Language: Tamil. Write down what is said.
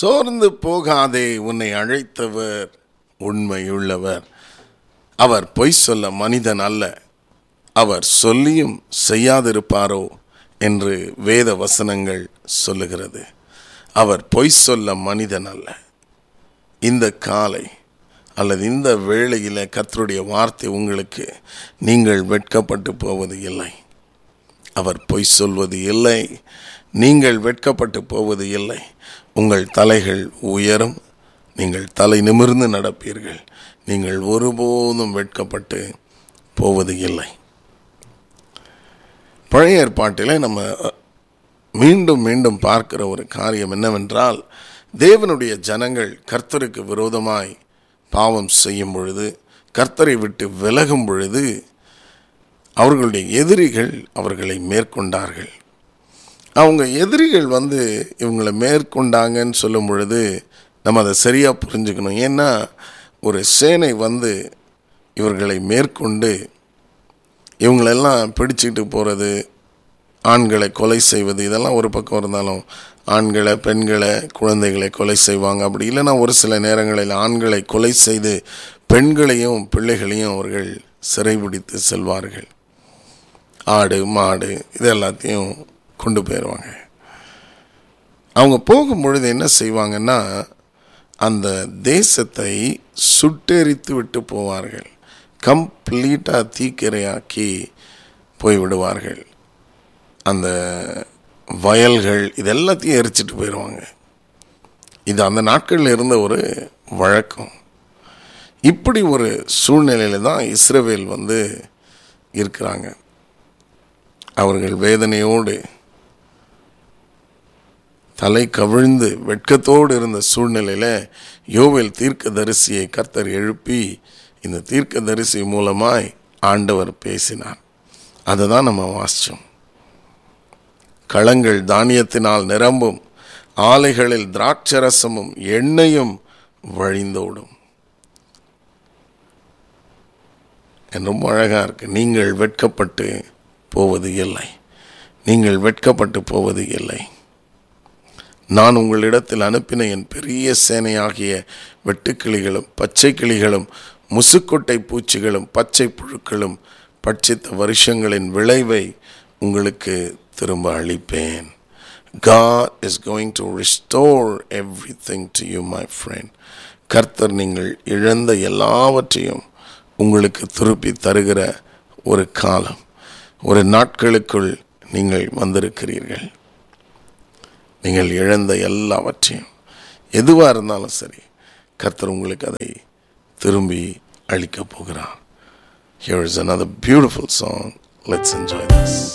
சோர்ந்து போகாதே உன்னை அழைத்தவர் உண்மையுள்ளவர் அவர் பொய் சொல்ல மனிதன் அல்ல அவர் சொல்லியும் செய்யாதிருப்பாரோ என்று வேத வசனங்கள் சொல்லுகிறது அவர் பொய் சொல்ல மனிதன் அல்ல இந்த காலை அல்லது இந்த வேளையில் கர்த்தருடைய வார்த்தை உங்களுக்கு நீங்கள் வெட்கப்பட்டு போவது இல்லை அவர் பொய் சொல்வது இல்லை நீங்கள் வெட்கப்பட்டு போவது இல்லை உங்கள் தலைகள் உயரும் நீங்கள் தலை நிமிர்ந்து நடப்பீர்கள் நீங்கள் ஒருபோதும் வெட்கப்பட்டு போவது இல்லை பழைய ஏற்பாட்டிலே நம்ம மீண்டும் மீண்டும் பார்க்கிற ஒரு காரியம் என்னவென்றால் தேவனுடைய ஜனங்கள் கர்த்தருக்கு விரோதமாய் பாவம் செய்யும் பொழுது கர்த்தரை விட்டு விலகும் பொழுது அவர்களுடைய எதிரிகள் அவர்களை மேற்கொண்டார்கள் அவங்க எதிரிகள் வந்து இவங்களை மேற்கொண்டாங்கன்னு சொல்லும் பொழுது நம்ம அதை சரியாக புரிஞ்சுக்கணும் ஏன்னா ஒரு சேனை வந்து இவர்களை மேற்கொண்டு இவங்களெல்லாம் பிடிச்சிக்கிட்டு போகிறது ஆண்களை கொலை செய்வது இதெல்லாம் ஒரு பக்கம் இருந்தாலும் ஆண்களை பெண்களை குழந்தைகளை கொலை செய்வாங்க அப்படி இல்லைன்னா ஒரு சில நேரங்களில் ஆண்களை கொலை செய்து பெண்களையும் பிள்ளைகளையும் அவர்கள் சிறைபிடித்து செல்வார்கள் ஆடு மாடு இது எல்லாத்தையும் கொண்டு போயிடுவாங்க அவங்க போகும் பொழுது என்ன செய்வாங்கன்னா அந்த தேசத்தை சுட்டெரித்து விட்டு போவார்கள் கம்ப்ளீட்டாக தீக்கிரையாக்கி போய்விடுவார்கள் அந்த வயல்கள் இது எல்லாத்தையும் எரிச்சிட்டு போயிடுவாங்க இது அந்த நாட்களில் இருந்த ஒரு வழக்கம் இப்படி ஒரு சூழ்நிலையில் தான் இஸ்ரவேல் வந்து இருக்கிறாங்க அவர்கள் வேதனையோடு தலை கவிழ்ந்து வெட்கத்தோடு இருந்த சூழ்நிலையில் யோவேல் தீர்க்க தரிசியை கர்த்தர் எழுப்பி இந்த தீர்க்க தரிசி மூலமாய் ஆண்டவர் பேசினார் அதை தான் நம்ம வாசித்தோம் களங்கள் தானியத்தினால் நிரம்பும் ஆலைகளில் திராட்சரசமும் எண்ணெயும் வழிந்தோடும் ரொம்ப அழகாக இருக்கு நீங்கள் வெட்கப்பட்டு போவது இல்லை நீங்கள் வெட்கப்பட்டு போவது இல்லை நான் உங்களிடத்தில் அனுப்பின என் பெரிய சேனையாகிய வெட்டுக்கிளிகளும் பச்சை கிளிகளும் முசுக்கொட்டை பூச்சிகளும் பச்சை புழுக்களும் பட்சித்த வருஷங்களின் விளைவை உங்களுக்கு திரும்ப அளிப்பேன் God is going to restore everything to you, my friend. கர்த்தர் நீங்கள் இழந்த எல்லாவற்றையும் உங்களுக்கு திருப்பி தருகிற ஒரு காலம் ஒரு நாட்களுக்குள் நீங்கள் வந்திருக்கிறீர்கள் நீங்கள் இழந்த எல்லாவற்றையும் எதுவாக இருந்தாலும் சரி கர்த்தர் உங்களுக்கு அதை திரும்பி அளிக்கப் போகிறார் Here is another beautiful song. Let's enjoy this.